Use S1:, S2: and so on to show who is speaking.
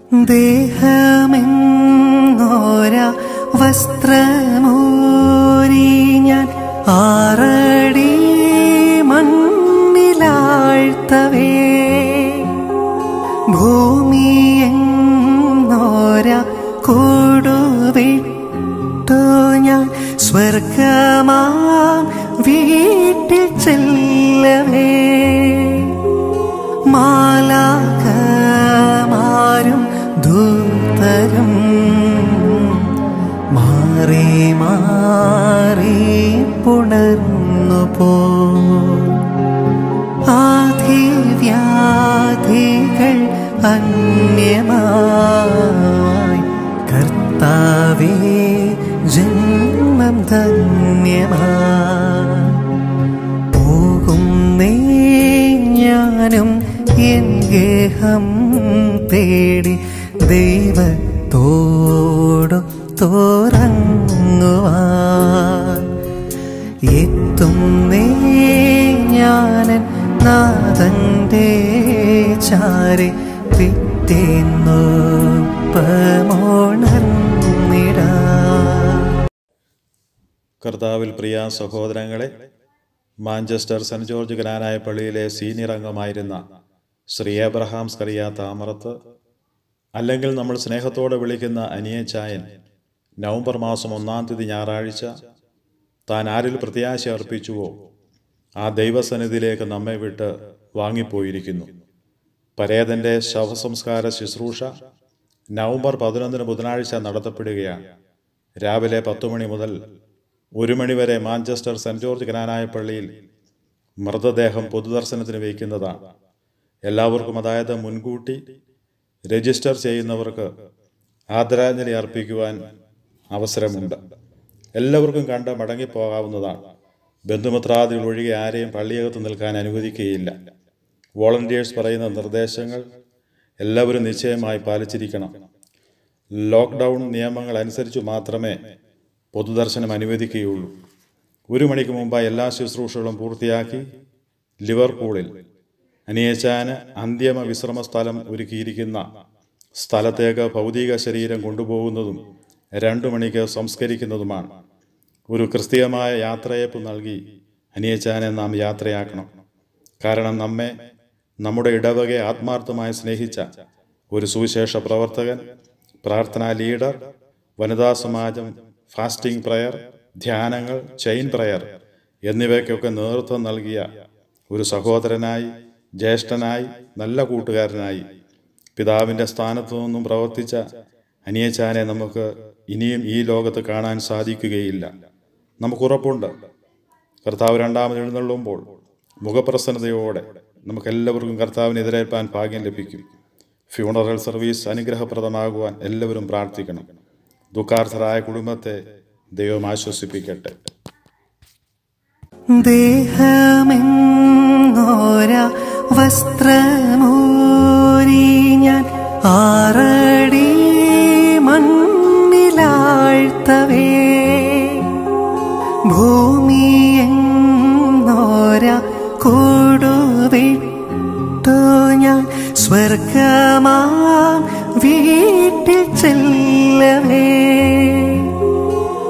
S1: ദേഹമെന്നോര വസ്ത്രമൂരി ഞാൻ ആറടി മണ്ണിലാഴ്ത്തവേ ഭൂമിയെന്നോര കൂടുവിട്ടു ഞാൻ സ്വർഗമാം വീട്ടിൽ ചെല്ലവേ മാലാകമാരും ദൂതരും മാറി മാറി പുണർന്നു പോ ആധിവ്യാധികൾ അന്യമായി കർത്താവേ ജന്മം ധന്യമായി പോകുന്നേ ഞാനും എൻ ഗേഹം തേടി ദൈവത്തോടു തോറങ്ങുവാൻ എത്തുന്നേ ഞാനൻ നാഥന്റെ ചാരി പിറ്റേന്നു പമോണർന്നിടാ
S2: കർത്താവിൽ പ്രിയ സഹോദരങ്ങളെ മാഞ്ചസ്റ്റർ സെന്റ് ജോർജ് ഗ്രാനായ പള്ളിയിലെ സീനിയർ അംഗമായിരുന്ന ശ്രീ എബ്രഹാം സ്കറിയ താമറത്ത് അല്ലെങ്കിൽ നമ്മൾ സ്നേഹത്തോടെ വിളിക്കുന്ന അനിയച്ചായൻ നവംബർ മാസം ഒന്നാം തീയതി ഞായറാഴ്ച താൻ ആരിൽ പ്രത്യാശ അർപ്പിച്ചുവോ ആ ദൈവസന്നിധിയിലേക്ക് നമ്മെ വിട്ട് വാങ്ങിപ്പോയിരിക്കുന്നു പരേതന്റെ ശവസംസ്കാര ശുശ്രൂഷ നവംബർ പതിനൊന്നിന് ബുധനാഴ്ച നടത്തപ്പെടുകയാണ് രാവിലെ പത്തു മണി മുതൽ ഒരു മണിവരെ മാഞ്ചസ്റ്റർ സെന്റ് ജോർജ് ഗ്രാനായ പള്ളിയിൽ മൃതദേഹം പൊതുദർശനത്തിന് വയ്ക്കുന്നതാണ് എല്ലാവർക്കും അതായത് മുൻകൂട്ടി രജിസ്റ്റർ ചെയ്യുന്നവർക്ക് ആദരാഞ്ജലി അർപ്പിക്കുവാൻ അവസരമുണ്ട് എല്ലാവർക്കും കണ്ട് മടങ്ങിപ്പോകാവുന്നതാണ് ബന്ധുമിത്രാദികൾ ഒഴികെ ആരെയും പള്ളിയകത്ത് നിൽക്കാൻ അനുവദിക്കുകയില്ല വോളണ്ടിയേഴ്സ് പറയുന്ന നിർദ്ദേശങ്ങൾ എല്ലാവരും നിശ്ചയമായി പാലിച്ചിരിക്കണം ലോക്ക്ഡൗൺ നിയമങ്ങൾ അനുസരിച്ച് മാത്രമേ പൊതുദർശനം അനുവദിക്കുകയുള്ളൂ ഒരു മണിക്ക് മുമ്പായി എല്ലാ ശുശ്രൂഷകളും പൂർത്തിയാക്കി ലിവർപൂളിൽ അനിയച്ചാന് അന്തിമ വിശ്രമ സ്ഥലം ഒരുക്കിയിരിക്കുന്ന സ്ഥലത്തേക്ക് ഭൗതിക ശരീരം കൊണ്ടുപോകുന്നതും രണ്ടു മണിക്ക് സംസ്കരിക്കുന്നതുമാണ് ഒരു ക്രിസ്തീയമായ യാത്രയപ്പ് നൽകി അനിയച്ചാനെ നാം യാത്രയാക്കണം കാരണം നമ്മെ നമ്മുടെ ഇടവകയെ ആത്മാർത്ഥമായി സ്നേഹിച്ച ഒരു സുവിശേഷ പ്രവർത്തകൻ പ്രാർത്ഥനാ ലീഡർ വനിതാ സമാജം ഫാസ്റ്റിംഗ് പ്രയർ ധ്യാനങ്ങൾ ചെയിൻ പ്രയർ എന്നിവയ്ക്കൊക്കെ നേതൃത്വം നൽകിയ ഒരു സഹോദരനായി ജ്യേഷ്ഠനായി നല്ല കൂട്ടുകാരനായി പിതാവിൻ്റെ സ്ഥാനത്തു നിന്നും പ്രവർത്തിച്ച അനിയച്ചാനെ നമുക്ക് ഇനിയും ഈ ലോകത്ത് കാണാൻ സാധിക്കുകയില്ല നമുക്കുറപ്പുണ്ട് കർത്താവ് രണ്ടാമത് എഴുന്നള്ളുമ്പോൾ മുഖപ്രസന്നതയോടെ നമുക്കെല്ലാവർക്കും കർത്താവിനെ എതിരേൽപ്പാൻ ഭാഗ്യം ലഭിക്കും ഫ്യൂണറൽ സർവീസ് അനുഗ്രഹപ്രദമാകുവാൻ എല്ലാവരും പ്രാർത്ഥിക്കണം ദുഃഖാർത്ഥരായ കുടുംബത്തെ ദൈവം ആശ്വസിപ്പിക്കട്ടെ
S1: ദേഹമെന്നോര വസ്ത്രമൂരി ഞാൻ ആറടി